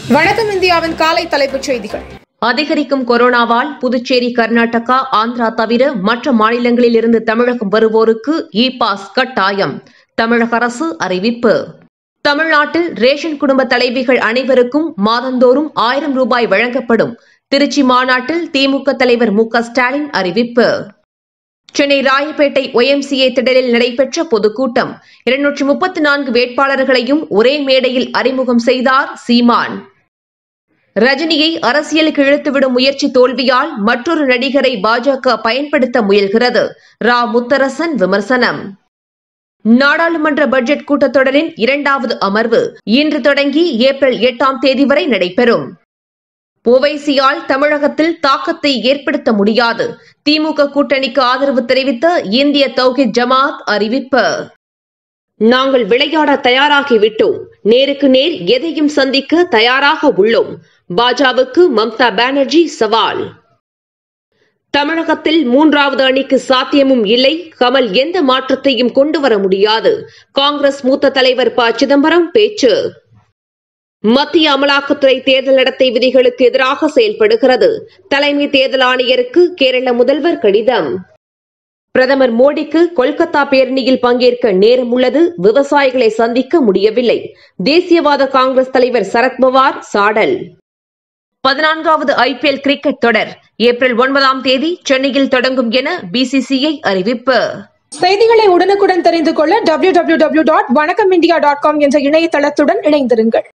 வணக்கம் இந்தியாவின் காலை தலைப்புச் செய்திகள் அதிகரிக்கும் கொரோனாவால் புதுச்சேரி கர்நாடகா ஆந்திரா தவிர மற்ற மாநிலங்களில் இருந்து தமிழகம் வருவோருக்கு இ பாஸ் கட்டாயம் தமிழக அரசு அறிவிப்பு தமிழ்நாட்டில் ரேஷன் குடும்ப தலைவிகள் அனைவருக்கும் மாதந்தோறும் ஆயிரம் ரூபாய் வழங்கப்படும் திருச்சி மாநாட்டில் திமுக தலைவர் மு க ஸ்டாலின் அறிவிப்பு சென்னை ராயப்பேட்டை ஒய்எம்சிஏ திடலில் நடைபெற்ற பொதுக்கூட்டம் இருநூற்றி முப்பத்தி நான்கு வேட்பாளர்களையும் ஒரே மேடையில் அறிமுகம் செய்தார் சீமான் ரஜினியை அரசியலுக்கு இழுத்துவிடும் முயற்சி தோல்வியால் மற்றொரு நடிகரை பாஜக பயன்படுத்த முயல்கிறது ரா முத்தரசன் விமர்சனம் நாடாளுமன்ற பட்ஜெட் கூட்டத்தொடரின் இரண்டாவது அமர்வு இன்று தொடங்கி ஏப்ரல் எட்டாம் தேதி வரை நடைபெறும் ஓவைசியால் தமிழகத்தில் தாக்கத்தை ஏற்படுத்த முடியாது திமுக கூட்டணிக்கு ஆதரவு தெரிவித்த இந்திய தௌஹித் ஜமாத் அறிவிப்பு நாங்கள் விளையாட தயாராகிவிட்டோம் நேருக்கு நேர் எதையும் சந்திக்க தயாராக உள்ளோம் பாஜகவுக்கு மம்தா பானர்ஜி சவால் தமிழகத்தில் மூன்றாவது அணிக்கு சாத்தியமும் இல்லை கமல் எந்த மாற்றத்தையும் கொண்டு வர முடியாது காங்கிரஸ் மூத்த தலைவர் ப சிதம்பரம் பேச்சு மத்திய அமலாக்கத்துறை தேர்தல் நடத்தை விதிகளுக்கு எதிராக செயல்படுகிறது தலைமை தேர்தல் ஆணையருக்கு கேரள முதல்வர் கடிதம் பிரதமர் மோடிக்கு கொல்கத்தா பேரணியில் பங்கேற்க நேரம் உள்ளது விவசாயிகளை சந்திக்க முடியவில்லை தேசியவாத காங்கிரஸ் தலைவர் சரத்பவார் சாடல் பதினான்காவது ஐபிஎல் கிரிக்கெட் தொடர் ஏப்ரல் ஒன்பதாம் தேதி சென்னையில் தொடங்கும் என பிசிசிஐ அறிவிப்பு செய்திகளை உடனுக்குடன் தெரிந்து கொள்ள W W W dot Vanakkam India dot com என்ற இணையதளத்துடன் இணைந்திருங்கள்